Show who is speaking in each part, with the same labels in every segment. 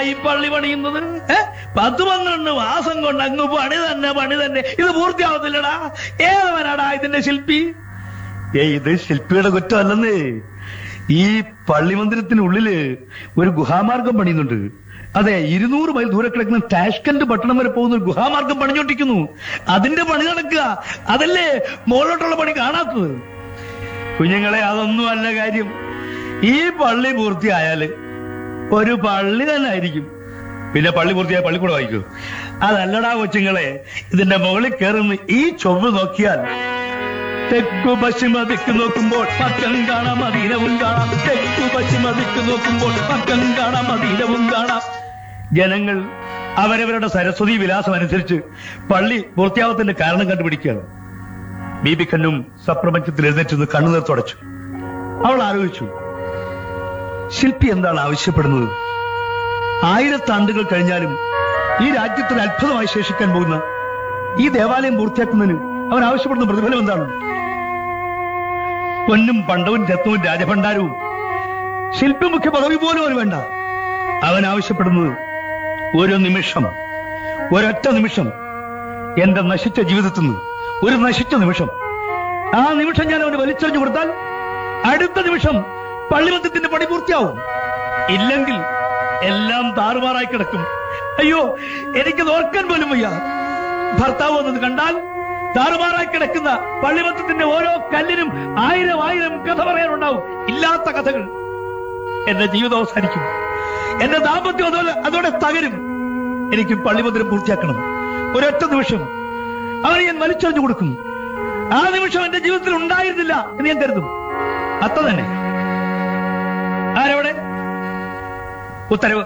Speaker 1: ഈ പള്ളി പണിയുന്നത് ഏ? പത്ത് പന്ത്രണ്ട് മാസം കൊണ്ട് അങ്ങ് പണി തന്നെ പണി തന്നെ ഇത് പൂർത്തിയാവത്തില്ലടാ ഏതവനാടാ ഇതിന്റെ ശില്പി ഏ ഇത് ശില്പിയുടെ കുറ്റമല്ലെന്നേ ഈ പള്ളി മന്ദിരത്തിനുള്ളില് ഒരു ഗുഹാമാർഗം പണിയുന്നുണ്ട് അതെ ഇരുന്നൂറ് മൈൽ ദൂരെ കിടക്കുന്ന ടാഷ്കന്റ് പട്ടണം വരെ പോകുന്ന ഒരു ഗുഹാമാർഗം പണിഞ്ഞോണ്ടിരിക്കുന്നു അതിന്റെ പണി നടക്കുക അതല്ലേ മുകളിലോട്ടുള്ള പണി കാണാത്തത് കുഞ്ഞുങ്ങളെ അതൊന്നും അല്ല കാര്യം ഈ പള്ളി പൂർത്തിയായാല് ഒരു പള്ളി തന്നെ ആയിരിക്കും പിന്നെ പള്ളി പൂർത്തിയായ പള്ളിക്കൂടെ വായിക്കൂ അതല്ലടാ കൊച്ചുങ്ങളെ ഇതിന്റെ മുകളിൽ കയറുന്ന ഈ ചൊവ്വ് നോക്കിയാൽ തെക്കു പശ്ചിമ ദിക്ക് നോക്കുമ്പോൾ പക്കം കാണാം മദീനവും കാണാം തെക്കു പശ്ചിമ ദിക്ക് നോക്കുമ്പോൾ പക്കം കാണാം മദീനവും കാണാം ജനങ്ങൾ അവരവരുടെ സരസ്വതി വിലാസം അനുസരിച്ച് പള്ളി പൂർത്തിയാവത്തിന്റെ കാരണം കണ്ടുപിടിക്കുകയാണ് ബീബി ഖന്നും സപ്രപഞ്ചത്തിൽ എഴുന്നേറ്റ് കണ്ണുനീർ തുടച്ചു അവൾ ആലോചിച്ചു ശില്പി എന്താണ് ആവശ്യപ്പെടുന്നത് ആയിരത്താണ്ടുകൾ കഴിഞ്ഞാലും ഈ രാജ്യത്തിന് അത്ഭുതമായി ശേഷിക്കാൻ പോകുന്ന ഈ ദേവാലയം പൂർത്തിയാക്കുന്നതിന് അവൻ ആവശ്യപ്പെടുന്ന പ്രതിഫലം എന്താണ് പൊന്നും പണ്ടവും രത്നവും രാജഭണ്ഡാരവും ശില്പി മുഖ്യ പദവി പോലും അവന് വേണ്ട അവൻ ആവശ്യപ്പെടുന്നത് ഒരു നിമിഷം ഒരൊറ്റ നിമിഷം എന്റെ നശിച്ച ജീവിതത്തിൽ നിന്ന് ഒരു നശിച്ച നിമിഷം ആ നിമിഷം ഞാൻ അവന് വലിച്ചെറിഞ്ഞു കൊടുത്താൽ അടുത്ത നിമിഷം പള്ളിമന്ദിരത്തിന്റെ പണി പൂർത്തിയാവും ഇല്ലെങ്കിൽ എല്ലാം താറുമാറായി കിടക്കും അയ്യോ എനിക്കത് ഓർക്കാൻ പോലും വയ്യ ഭർത്താവ് വന്നത് കണ്ടാൽ താറുമാറായി കിടക്കുന്ന പള്ളിമന്ദിരത്തിന്റെ ഓരോ കല്ലിനും ആയിരം ആയിരം കഥ പറയാനുണ്ടാവും ഇല്ലാത്ത കഥകൾ എന്റെ ജീവിതം അവസാനിക്കും എന്റെ ദാമ്പത്യം അതോടെ അതോടെ തകരും എനിക്ക് പള്ളിമന്ദിരം പൂർത്തിയാക്കണം ഒരൊറ്റ നിമിഷം അവനെ ഞാൻ വലിച്ചെറിഞ്ഞു കൊടുക്കും ആ നിമിഷം എന്റെ ജീവിതത്തിൽ ഉണ്ടായിരുന്നില്ല എന്ന് ഞാൻ കരുതും അത്ര തന്നെ ആരവിടെ ഉത്തരവ്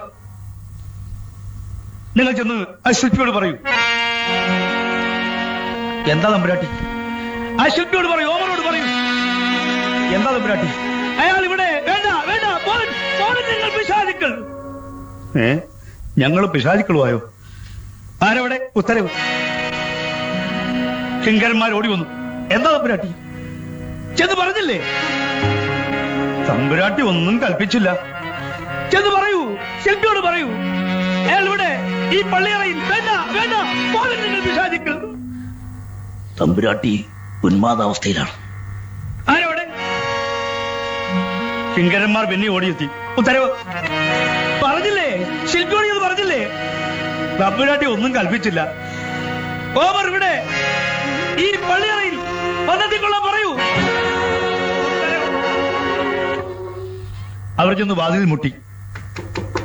Speaker 1: നിങ്ങൾ ചെന്ന് ആ ശില്പിയോട് പറയൂ എന്താ തമ്പുരാട്ടി ആ ശില്പിയോട് പറയൂ ഓമനോട് പറയൂ എന്താ തമ്പുരാട്ടി അയാൾ ഇവിടെ വേണ്ട വേണ്ട പോരൻ, പോരൻ നിങ്ങൾ പിശാചുക്കൾ ഏ ഞങ്ങൾ പിശാചുക്കളുമായോ ആരവിടെ ഉത്തരവ് കിങ്കരന്മാർ ഓടി വന്നു എന്താ തമ്പുരാട്ടി ചെന്ന് പറഞ്ഞില്ലേ തമ്പുരാട്ടി ഒന്നും കൽപ്പിച്ചില്ല ചെന്ന് പറയൂ ശില്പിയോട് പറയൂ അയാൾ ഇവിടെ ഈ പള്ളിയറയിൽ വേണ്ട വേണ്ട പോരൻ നിങ്ങൾ പിശാചുക്കൾ
Speaker 2: തമ്പുരാട്ടി ഉന്മാദാവസ്ഥയിലാണ്
Speaker 1: ആരവിടെ കിങ്കരന്മാർ പിന്നെ ഓടിയെത്തി ഉത്തരവ് പറഞ്ഞില്ലേ ശില്പിയോട് ഇത് പറഞ്ഞില്ലേ തമ്പുരാട്ടി ഒന്നും കൽപ്പിച്ചില്ല ഓമർ ഇവിടെ ഈ പള്ളിയറയിൽ വന്നെത്തിക്കൊള്ളാൻ പറയൂ അവർ ചെന്ന് വാതിലിൽ മുട്ടി